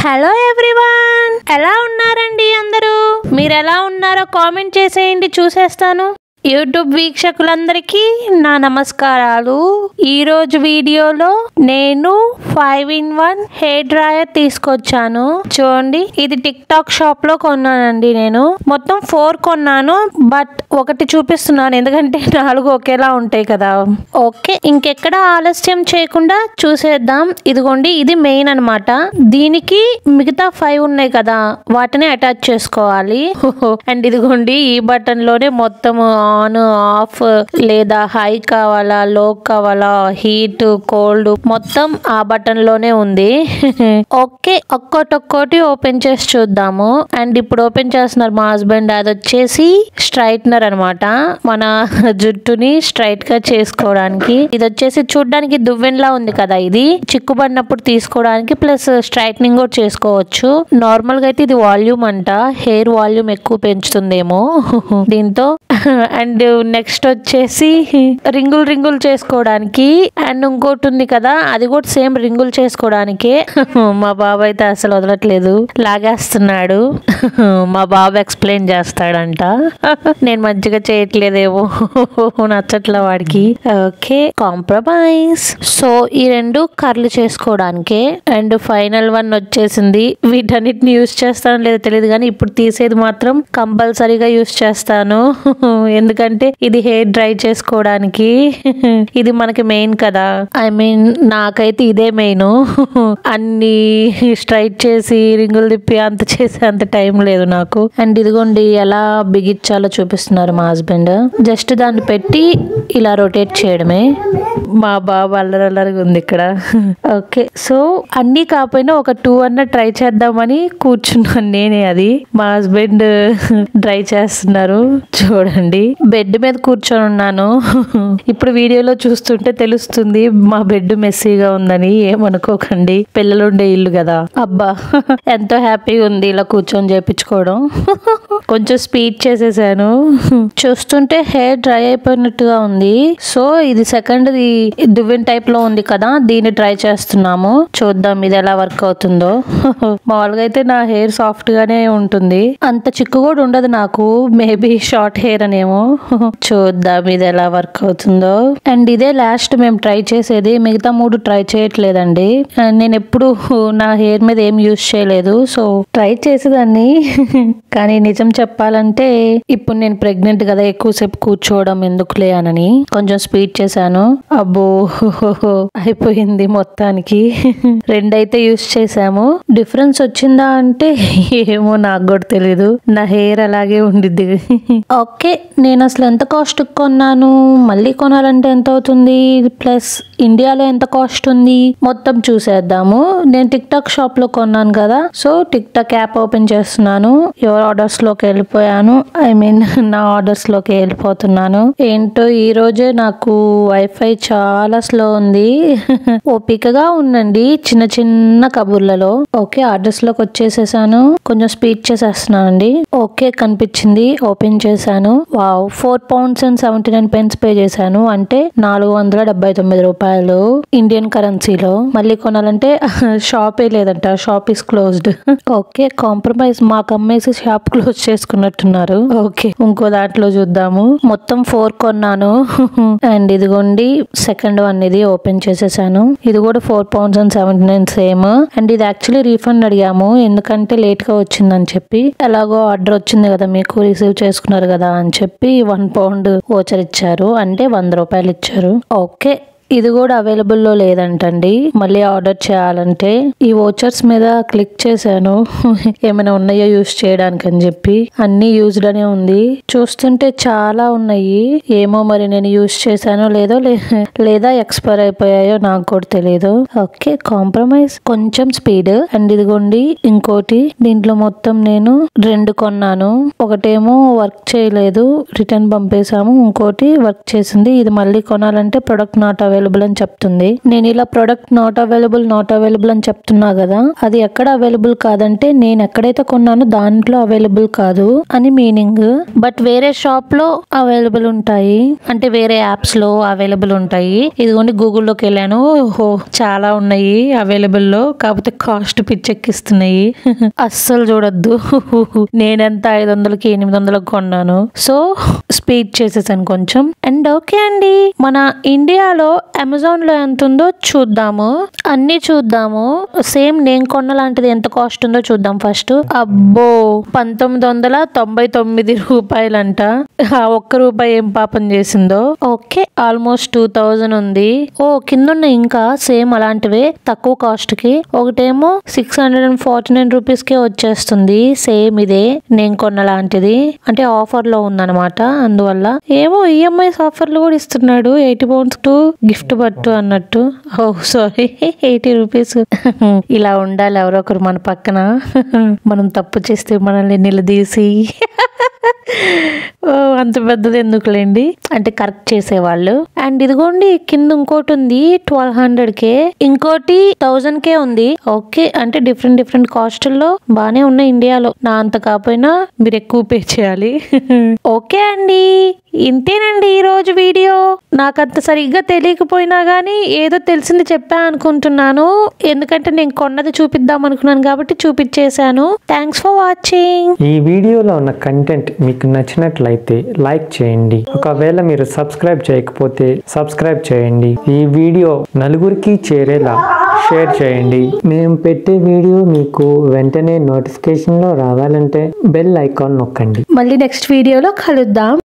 hello everyone ఎలా ఉన్నారండి అందరూ మీరు ఎలా ఉన్నారో కామెంట్ చేసేయండి చూసేస్తాను యూట్యూబ్ వీక్షకులందరికీ నా నమస్కారాలు ఈ రోజు వీడియోలో నేను five in one hair dryer తీసుకొచ్చాను చూడండి ఇది టిక్ టాక్ షాప్ లో కొన్నానండి నేను మొత్తం ఫోర్ కొన్నాను బట్ ఒకటి చూపిస్తున్నాను ఎందుకంటే నాలుగు ఒకేలా ఉంటాయి కదా ఓకే ఇంకెక్కడ ఆలస్యం చేయకుండా చూసేద్దాం ఇదిగోండి ఇది మెయిన్ అన్నమాట దీనికి మిగతా ఫైవ్ ఉన్నాయి కదా వాటిని అటాచ్ చేసుకోవాలి అండ్ ఇదిగోండి ఈ బటన్ లోనే మొత్తం ఆన్ ఆఫ్ లేదా హై కావాలా లో కావాలా హీట్ కోల్డ్ మొత్తం ఆ బటన్ లోనే ఉంది ఓకే ఒక్కొక్కటి ఓపెన్ చేసి చూద్దాము అండ్ ఇప్పుడు ఓపెన్ చేస్తున్నారు మా హస్బెండ్ అది వచ్చేసి స్ట్రైట్నర్ అన్నమాట మన జుట్టుని స్ట్రైట్ గా చేసుకోవడానికి ఇది వచ్చేసి చూడడానికి దువ్వెన్లా ఉంది కదా ఇది చిక్కుబడినప్పుడు తీసుకోవడానికి ప్లస్ స్ట్రైట్నింగ్ కూడా చేసుకోవచ్చు నార్మల్ గా అయితే ఇది వాల్యూమ్ అంట హెయిర్ వాల్యూమ్ ఎక్కువ పెంచుతుందేమో దీంతో అండ్ నెక్స్ట్ వచ్చేసి రింగులు రింగులు చేసుకోవడానికి అండ్ ఇంకోటి ఉంది కదా అది కూడా సేమ్ రింగులు చేసుకోవడానికి మా బాబు అయితే అసలు వదలట్లేదు లాగేస్తున్నాడు మా బాబు ఎక్స్ప్లెయిన్ చేస్తాడంట నేను మంచిగా చేయట్లేదేమో నచ్చట్ల వాడికి ఓకే కాంప్రమైజ్ సో ఈ రెండు కర్లు చేసుకోవడానికి అండ్ ఫైనల్ వన్ వచ్చేసింది వీటన్నిటిని యూస్ చేస్తానో లేదో తెలియదు కానీ ఇప్పుడు తీసేది మాత్రం కంపల్సరీగా యూస్ చేస్తాను ఎందుకంటే ఇది హెయిర్ డ్రై చేసుకోవడానికి ఇది మనకి మెయిన్ కదా ఐ మీన్ నాకైతే ఇదే మెయిన్ అన్ని స్ట్రైట్ చేసి రింగులు తిప్పి అంత చేసే అంత టైం లేదు నాకు అండ్ ఇదిగోండి ఎలా బిగించాలో చూపిస్తున్నారు మా హస్బెండ్ జస్ట్ దాన్ని పెట్టి ఇలా రొటేట్ చేయడమే మా బాబు అల్లరల్లరిగా ఉంది ఇక్కడ ఓకే సో అన్ని కాకపోయినా ఒక టూ అన్న ట్రై చేద్దామని కూర్చున్నాను నేనే అది మా హస్బెండ్ ట్రై చేస్తున్నారు చూడండి బెడ్ మీద కూర్చొని ఉన్నాను ఇప్పుడు వీడియోలో చూస్తుంటే తెలుస్తుంది మా బెడ్ మెస్సీగా ఉందని ఏమనుకోకండి పిల్లలు ఉండే ఇల్లు కదా అబ్బా ఎంతో హ్యాపీగా ఉంది ఇలా కూర్చొని చేపించుకోవడం కొంచెం స్పీడ్ చేసేసాను చూస్తుంటే హెయిర్ డ్రై అయిపోయినట్టుగా ఉంది సో ఇది సెకండ్ దువ్వెన్ టైప్ లో ఉంది కదా దీన్ని ట్రై చేస్తున్నాము చూద్దాం ఇది ఎలా వర్క్ అవుతుందో మామూలుగా అయితే నా హెయిర్ సాఫ్ట్ గానే ఉంటుంది అంత చిక్కు కూడా ఉండదు నాకు మేబీ షార్ట్ హెయిర్ అనేమో చూద్దాం ఇది ఎలా వర్క్ అవుతుందో అండ్ ఇదే లాస్ట్ మేము ట్రై చేసేది మిగతా మూడు ట్రై చేయట్లేదండి అండ్ నేను ఎప్పుడు నా హెయిర్ మీద ఏం యూజ్ చేయలేదు సో ట్రై చేసేదాన్ని కానీ నిజం చెప్పాలంటే ఇప్పుడు నేను ప్రెగ్నెంట్ కదా ఎక్కువసేపు కూర్చోవడం ఎందుకులే అనని కొంచెం స్పీడ్ చేశాను అబ్బో అయిపోయింది మొత్తానికి రెండైతే యూస్ చేసాము డిఫరెన్స్ వచ్చిందా అంటే ఏమో నాకు కూడా తెలీదు నా హెయిర్ అలాగే ఉండిద్ది ఓకే నేను అసలు ఎంత కాస్ట్ కొన్నాను మళ్ళీ కొనాలంటే ఎంత అవుతుంది ప్లస్ ఇండియాలో ఎంత కాస్ట్ ఉంది మొత్తం చూసేద్దాము నేను టిక్ టాక్ షాప్ లో కొన్నాను కదా so TikTok app open చేస్తున్నాను ఎవరు ఆర్డర్స్ లోకి వెళ్ళిపోయాను ఐ మీన్ నా ఆర్డర్స్ లోకి వెళ్ళిపోతున్నాను ఏంటో ఈ రోజే నాకు వైఫై చాలా స్లో ఉంది ఓపికగా ఉండండి చిన్న చిన్న కబుర్లలో ఓకే ఆర్డర్స్ లోకి వచ్చేసేసాను కొంచెం స్పీడ్ చేసేస్తున్నాను అండి ఓకే కనిపించింది ఓపెన్ చేశాను wow four pounds and seventy nine pence pay చేశాను అంటే నాలుగు వందల డెబ్బై తొమ్మిది రూపాయలు ఇండియన్ కరెన్సీలో మళ్ళీ కొనాలంటే షాపే లేదంట shop is closed okay compromise మాకు అమ్మేసి షాప్ క్లోజ్ చేసుకున్నట్టున్నారు ఓకే ఇంకో దాంట్లో చూద్దాము మొత్తం ఫోర్ కొన్నాను అండ్ ఇదిగోండి సెకండ్ వన్ ఇది ఓపెన్ చేసేసాను ఇది కూడా four pounds and seventy nine same and ఇది యాక్చువల్లీ రీఫండ్ అడిగాము ఎందుకంటే లేట్ గా వచ్చిందని చెప్పి ఎలాగో ఆర్డర్ వచ్చింది కదా మీకు రిసీవ్ చేసుకున్నారు కదా అని చెప్పి వన్ పౌండ్ ఓచర్ ఇచ్చారు అంటే వంద రూపాయలు ఇచ్చారు ఓకే ఇది కూడా అవైలబుల్ లో లేదంటండి మళ్ళీ ఆర్డర్ చేయాలంటే ఈ ఓచర్స్ మీద క్లిక్ చేశాను ఏమైనా ఉన్నాయో యూస్ చేయడానికి అని చెప్పి అన్ని యూజ్డ్ అనే ఉంది చూస్తుంటే చాలా ఉన్నాయి ఏమో మరి నేను యూస్ చేశానో లేదో లే- లేదా ఎక్స్పైర్ అయిపోయాయో నాకు కూడా తెలియదు ఓకే కాంప్రమైజ్ కొంచెం స్పీడ్ అండ్ ఇదిగోండి ఇంకోటి దీంట్లో మొత్తం నేను రెండు కొన్నాను ఒకటేమో వర్క్ చేయలేదు రిటర్న్ పంపేశాము ఇంకోటి వర్క్ చేసింది ఇది మళ్ళీ కొనాలంటే ప్రొడక్ట్ నాట్ అవైలబుల్ అవైలబుల్ అని చెప్తుంది నేను ఇలా product not available not available అని చెప్తున్నా కదా అది ఎక్కడ అవైలబుల్ కాదంటే నేను ఎక్కడైతే కొన్నానో దాంట్లో అవైలబుల్ కాదు అని మీనింగ్ బట్ వేరే షాప్ లో అవైలబుల్ ఉంటాయి అంటే వేరే యాప్స్ లో అవైలబుల్ ఉంటాయి ఇదిగోండి గూగుల్లోకి వెళ్ళాను ఓహో చాలా ఉన్నాయి అవైలబుల్ లో కాకపోతే కాస్ట్ పిచ్చెక్కిస్తున్నాయి అస్సలు చూడొద్దు నేనెంత ఐదు వందలకి ఎనిమిది వందలకు కొన్నాను సో స్పీడ్ చేసేసాను కొంచెం అండ్ ఓకే అండి మన ఇండియాలో అమెజాన్ లో ఎంత ఉందో చూద్దాము అన్ని చూద్దాము సేమ్ నేను కొన్న లాంటిది ఎంత కాస్ట్ ఉందో చూద్దాం ఫస్ట్ అబ్బో పంతొమ్మిది వందల తొంభై తొమ్మిది రూపాయలంట ఆ ఒక్క రూపాయి ఏం పాపం చేసిందో ఓకే ఆల్మోస్ట్ టూ థౌజండ్ ఉంది ఓ కింద ఉన్న ఇంకా సేమ్ అలాంటివే తక్కువ కాస్ట్ కి ఒకటేమో six hundred and forty nine rupees కే వచ్చేస్తుంది సేమ్ ఇదే నేను కొన్న లాంటిది అంటే ఆఫర్ లో ఉందన్నమాట అందువల్ల ఏమో ఈఎంఐస్ ఆఫర్లు కూడా ఇస్తున్నాడు ఎయిటీ పౌండ్స్ టు గిఫ్ట్ పట్టు అన్నట్టు ఓ సారీ ఎయిటీ రూపీస్ ఇలా ఉండాలి ఎవరో ఒకరు మన పక్కన మనం తప్పు చేస్తే మనల్ని నిలదీసి ఓ, అంత పెద్దది ఎందుకులేండి అంటే కరెక్ట్ చేసేవాళ్ళు అండ్ ఇదిగోండి కింద ఇంకోటి ఉంది ట్వెల్వ్ హండ్రెడ్ కే ఇంకోటి థౌజండ్ కే ఉంది ఓకే అంటే డిఫరెంట్ డిఫరెంట్ కాస్టుల్లో బాగానే ఉన్నాయి ఇండియాలో నా అంత కాకపోయినా మీరు ఎక్కువ పే చేయాలి ఓకే అండి ఇంతేనండి ఈ రోజు వీడియో నాకంత సరిగ్గా తెలియకపోయినా గానీ ఏదో తెలిసింది చెప్పా అనుకుంటున్నాను ఎందుకంటే నేను కొన్నది చూపిద్దాం అనుకున్నాను కాబట్టి చూపించేశాను థ్యాంక్స్ ఫర్ వాచింగ్ ఈ వీడియోలో ఉన్న కంటెంట్ మీకు నచ్చినట్లయితే లైక్ చేయండి ఒకవేళ మీరు సబ్స్క్రైబ్ చేయకపోతే సబ్స్క్రైబ్ చేయండి ఈ వీడియో నలుగురికి చేరేలా షేర్ చేయండి మేము పెట్టే వీడియో మీకు వెంటనే నోటిఫికేషన్లో రావాలంటే బెల్ ఐకాన్ నొక్కండి మళ్ళీ నెక్స్ట్ వీడియోలో కలుద్దాం